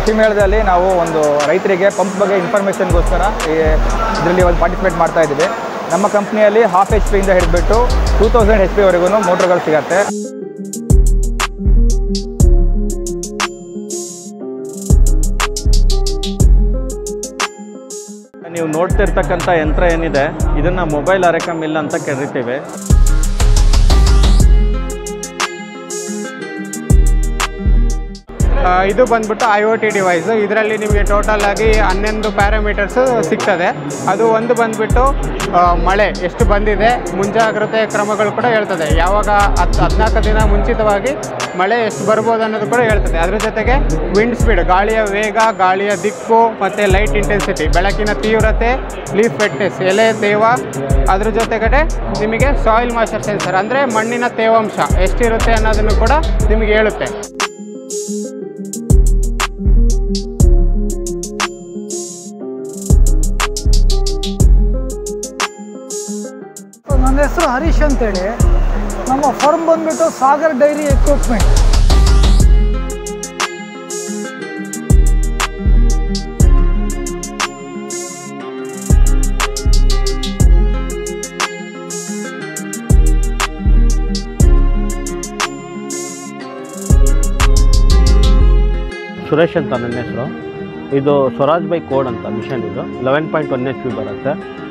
ಕೃಷಿ ಮೇಳದಲ್ಲಿ ನಾವು ಒಂದು ರೈತರಿಗೆ ಪಂಪ್ ಬಗ್ಗೆ ಇನ್ಫಾರ್ಮೇಷನ್ಗೋಸ್ಕರ ಇದರಲ್ಲಿ ಒಂದು ಪಾರ್ಟಿಸಿಪೇಟ್ ಮಾಡ್ತಾ ಇದ್ದೀವಿ ನಮ್ಮ ಕಂಪ್ನಿಯಲ್ಲಿ ಹಾಫ್ ಎಚ್ ಪಿಯಿಂದ ಹಿಡಿದ್ಬಿಟ್ಟು ಟೂ ತೌಸಂಡ್ ಎಚ್ ಪಿವರೆಗೂ ಮೋಟ್ರ್ಗಳು ಸಿಗುತ್ತೆ ನೀವು ನೋಡ್ತಿರ್ತಕ್ಕಂಥ ಯಂತ್ರ ಏನಿದೆ ಇದನ್ನ ಮೊಬೈಲ್ ಅರೆಕ ಮಿಲ್ ಅಂತ ಕರಿತೀವಿ ಆ, ಇದು ಬಂದ್ಬಿಟ್ಟು ಐ ಒ ಟಿ ಡಿವೈಸ್ ಇದರಲ್ಲಿ ನಿಮಗೆ ಟೋಟಲ್ ಆಗಿ ಹನ್ನೊಂದು ಪ್ಯಾರಾಮೀಟರ್ಸ್ ಸಿಗ್ತದೆ ಅದು ಒಂದು ಬಂದ್ಬಿಟ್ಟು ಆ, ಮಳೆ ಎಷ್ಟು ಬಂದಿದೆ ಮುಂಜಾಗ್ರತೆ ಕ್ರಮಗಳು ಕೂಡ ಹೇಳ್ತದೆ ಯಾವಾಗ ಹತ್ತು ಹದಿನಾಲ್ಕು ದಿನ ಮುಂಚಿತವಾಗಿ ಮಳೆ ಎಷ್ಟು ಬರ್ಬೋದು ಅನ್ನೋದು ಕೂಡ ಹೇಳ್ತದೆ ಅದ್ರ ಜೊತೆಗೆ ವಿಂಡ್ ಸ್ಪೀಡ್ ಗಾಳಿಯ ವೇಗ ಗಾಳಿಯ ದಿಕ್ಕು ಮತ್ತು ಲೈಟ್ ಇಂಟೆನ್ಸಿಟಿ ಬೆಳಕಿನ ತೀವ್ರತೆ ಲೀಫ್ ಫೆಟ್ನೆಸ್ ಎಲೆ ತೇವ ಅದ್ರ ಜೊತೆಗಡೆ ನಿಮಗೆ ಸಾಯಿಲ್ ಮಾಸ್ಟರ್ ಸೆನ್ಸರ್ ಅಂದರೆ ಮಣ್ಣಿನ ತೇವಾಂಶ ಎಷ್ಟಿರುತ್ತೆ ಅನ್ನೋದನ್ನು ಕೂಡ ನಿಮಗೆ ಹೇಳುತ್ತೆ ನನ್ನ ಹೆಸರು ಹರೀಶ್ ಅಂತೇಳಿ ನಮ್ಮ ಫರ್ಮ್ ಬಂದ್ಬಿಟ್ಟು ಸಾಗರ್ ಡೈರಿ ಎಕ್ವಿಪ್ಮೆಂಟ್ ಸುರೇಶ್ ಅಂತ ನನ್ನ ಹೆಸರು ಇದು ಸ್ವರಾಜ್ ಬೈ ಕೋಡ್ ಅಂತ ಮಿಷನ್ ಇದು eleven point one H P ಬರುತ್ತೆ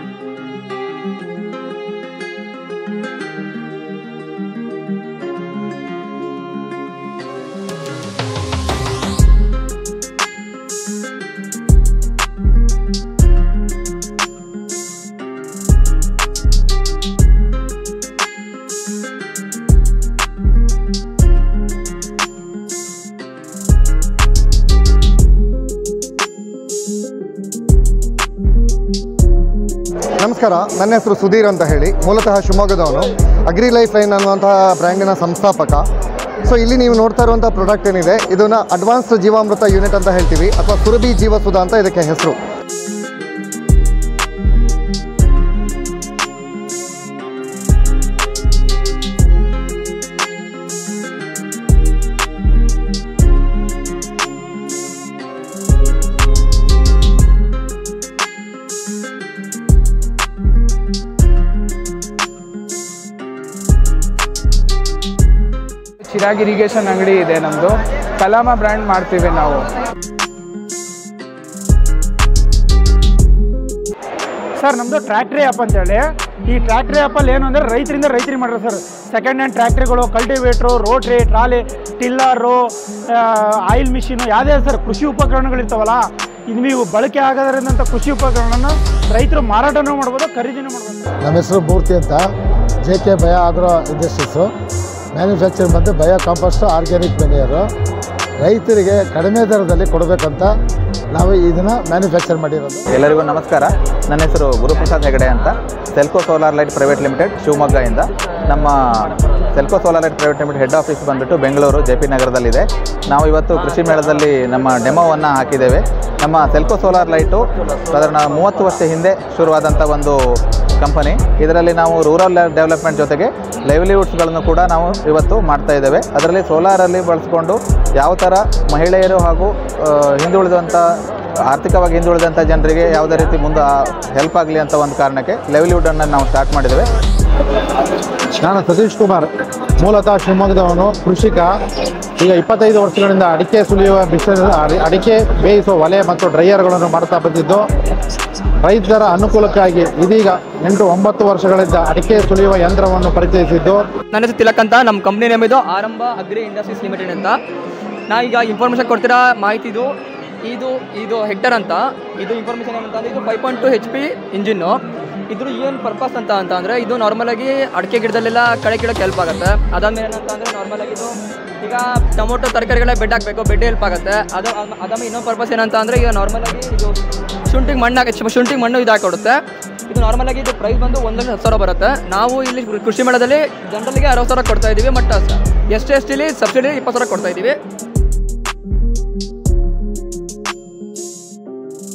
ನಮಸ್ಕಾರ ನನ್ನ ಹೆಸರು ಸುಧೀರ್ ಅಂತ ಹೇಳಿ ಮೂಲತಃ ಶಿವಮೊಗ್ಗದವನು ಅಗ್ರಿ ಲೈಫ್ ಲೈನ್ ಅನ್ನುವಂತಹ ಬ್ರ್ಯಾಂಡಿನ ಸಂಸ್ಥಾಪಕ ಸೊ ಇಲ್ಲಿ ನೀವು ನೋಡ್ತಾ ಇರುವಂಥ ಪ್ರಾಡಕ್ಟ್ ಏನಿದೆ ಇದನ್ನು ಅಡ್ವಾನ್ಸ್ಡ್ ಜೀವಾಮೃತ ಯೂನಿಟ್ ಅಂತ ಹೇಳ್ತೀವಿ ಅಥವಾ ಸುರಭಿ ಜೀವಸುಧ ಅಂತ ಇದಕ್ಕೆ ಹೆಸರು ಚಿರಾಗ್ ಇರಿಗೇಷನ್ ಅಂಗಡಿ ಇದೆ ನಮ್ಮದು ಕಲಾಮ ಬ್ರ್ಯಾಂಡ್ ಮಾಡ್ತೀವಿ ನಾವು ಸರ್ ನಮ್ಮದು ಟ್ರ್ಯಾಕ್ಟ್ರಿ ಆ್ಯಪ್ ಅಂತೇಳಿ ಈ ಟ್ರ್ಯಾಕ್ಟ್ರಿ ಆ್ಯಪಲ್ಲಿ ಏನು ಅಂದರೆ ರೈತರಿಂದ ರೈತರಿಗೆ ಮಾಡಿರೋ ಸರ್ ಸೆಕೆಂಡ್ ಹ್ಯಾಂಡ್ ಟ್ರ್ಯಾಕ್ಟ್ರಿಗಳು cultivator rotary trolley tiller oil machine ಯಾವುದೇ ಸರ್ ಕೃಷಿ ಉಪಕರಣಗಳಿರ್ತಾವಲ್ಲ ಇದು ನೀವು ಬಳಕೆ ಆಗೋದ್ರಿಂದ ಕೃಷಿ ಉಪಕರಣನ ರೈತರು ಮಾರಾಟನೂ ಮಾಡ್ಬೋದು ಖರೀದಿನೂ ಮಾಡ್ಬೋದು ನಮ್ಮ ಹೆಸರು ಮೂರ್ತಿ ಅಂತ J K bio agro industries manufacture ಬಂದು ಬಯೋ ಕಾಂಪೋಸ್ಟು ಆರ್ಗ್ಯಾನಿಕ್ ಮೆನಿಯರು ರೈತರಿಗೆ ಕಡಿಮೆ ದರದಲ್ಲಿ ಕೊಡಬೇಕಂತ ನಾವು ಇದನ್ನು ಮ್ಯಾನುಫ್ಯಾಕ್ಚರ್ ಮಾಡಿರೋದು ಎಲ್ಲರಿಗೂ ನಮಸ್ಕಾರ ನನ್ನ ಹೆಸರು ಗುರುಪ್ರಸಾದ್ ಹೆಗಡೆ ಅಂತ Selco solar light private limited ಶಿವಮೊಗ್ಗದಿಂದ ನಮ್ಮ Selco solar light private limited head office ಬಂದುಬಿಟ್ಟು ಬೆಂಗಳೂರು ಜೆ ಪಿ ನಗರದಲ್ಲಿದೆ ನಾವು ಇವತ್ತು ಕೃಷಿ ಮೇಳದಲ್ಲಿ ನಮ್ಮ ಡೆಮೋವನ್ನು ಹಾಕಿದ್ದೇವೆ ನಮ್ಮ ಸೆಲ್ಕೋ ಸೋಲಾರ್ ಲೈಟು ಸಾಧಾರಣ ಮೂವತ್ತು ವರ್ಷ ಹಿಂದೆ ಶುರುವಾದಂಥ ಒಂದು ಕಂಪನಿ ಇದರಲ್ಲಿ ನಾವು ರೂರಲ್ ಡೆವಲಪ್ಮೆಂಟ್ ಜೊತೆಗೆ ಲೈವ್ಲಿಹುಡ್ಸ್ಗಳನ್ನು ಕೂಡ ನಾವು ಇವತ್ತು ಮಾಡ್ತಾ ಇದ್ದೇವೆ ಅದರಲ್ಲಿ ಸೋಲಾರಲ್ಲಿ ಬಳಸ್ಕೊಂಡು ಯಾವ ಥರ ಮಹಿಳೆಯರು ಹಾಗೂ ಆ, ಹಿಂದುಳಿದಂಥ ಆರ್ಥಿಕವಾಗಿ ಹಿಂದುಳಿದಂಥ ಜನರಿಗೆ ಯಾವುದೇ ರೀತಿ ಮುಂದೆ ಹೆಲ್ಪ್ ಆಗಲಿ ಅಂತ ಒಂದು ಕಾರಣಕ್ಕೆ ಲೈವ್ಲಿಹುಡನ್ನು ನಾವು ಸ್ಟಾರ್ಟ್ ಮಾಡಿದ್ದೇವೆ ನಾನು ಸತೀಶ್ ಕುಮಾರ್ ಮೂಲತಃ ಶಿವಮೊಗ್ಗದವನು ಕೃಷಿಕ ಈಗ ಇಪ್ಪತ್ತೈದು ವರ್ಷಗಳಿಂದ ಅಡಿಕೆ ಸುಲಿಯುವ ಮಿಷನ್ ಅಡಿ- ಅಡಿಕೆ ಬೇಯಿಸುವ ಒಲೆ ಮತ್ತು ಡ್ರೈಯರ್ಗಳನ್ನು ಮಾಡ್ತಾ ಬಂದಿದ್ದು ರೈತರ ಅನುಕೂಲಕ್ಕಾಗಿ ಇದೀಗ ಎಂಟು ಒಂಬತ್ತು ವರ್ಷಗಳಿಂದ ಅಡಿಕೆ ಸುಲಿಯುವ ಯಂತ್ರವನ್ನು ಪರಿಚಯಿಸಿದ್ದು ನನ್ನ ಹೆಸರು ತಿಲಕ್ ಅಂತ ನಮ್ಮ ಕಂಪ್ನಿ ನೇಮ್ ಇದು ಆರಂಭ ಅಗ್ರಿ ಇಂಡಸ್ಟ್ರೀಸ್ ಲಿಮಿಟೆಡ್ ಅಂತ ನಾ ಈಗ ಇನ್ಫಾರ್ಮೇಷನ್ ಕೊಡ್ತಿರೋ ಮಾಹಿತಿದು ಇದು ಇದು ಹೆಕ್ಟರ್ ಅಂತ ಇದು ಇನ್ಫಾರ್ಮೇಷನ್ ಏನಂತಂದ್ರೆ ಇದು five point two H P engine ಇದ್ರ ಏನು ಪರ್ಪಸ್ ಅಂತ ಅಂತ ಅಂದರೆ ಇದು ನಾರ್ಮಲಾಗಿ ಅಡಿಕೆ ಗಿಡದಲ್ಲೆಲ್ಲ ಕಳೆ ಕೀಳಕ್ಕೆ ಹೆಲ್ಪ್ ಆಗುತ್ತೆ ಅದಾದ್ಮೇಲೆ ಏನಂತ ಅಂದರೆ ನಾರ್ಮಲಾಗಿ ಇದು ಈಗ ಟೊಮೊಟೊ ತರಕಾರಿಗಳ ಬೆಡ್ ಹಾಕಬೇಕು ಬೆಡ್ ಹೆಲ್ಪ್ ಆಗುತ್ತೆ ಅದು ಅದಾದ್ಮೇಲೆ ಇನ್ನೊಂದು ಪರ್ಪಸ್ ಏನಂತ ಅಂದರೆ ಈಗ ನಾರ್ಮಲಾಗಿ ಇದು ಶುಂಠಿಗೆ ಮಣ್ಣು ಹಾಕಿ ಶುಂಠಿಗೆ ಮಣ್ಣು ಇದು ಹಾಕೊಡುತ್ತೆ ಇದು ನಾರ್ಮಲಾಗಿ ಇದು ಪ್ರೈಸ್ ಬಂದು ಒಂದು ಲಕ್ಷ ಹತ್ತು ಸಾವಿರ ಬರುತ್ತೆ ನಾವು ಇಲ್ಲಿ ಕೃಷಿ ಮೇಳದಲ್ಲಿ ಜನರಲ್ಲಿಗೆ ಅರವತ್ತು ಸಾವಿರ ಕೊಡ್ತಾ ಇದ್ದೀವಿ ಬಟ್ ಎಸ್ ಟಿ ಎಸ್ ಟಿಲಿ ಸಬ್ಸಿಡಿ ಇಪ್ಪತ್ತು ಸಾವಿರ ಕೊಡ್ತಾ ಇದ್ದೀವಿ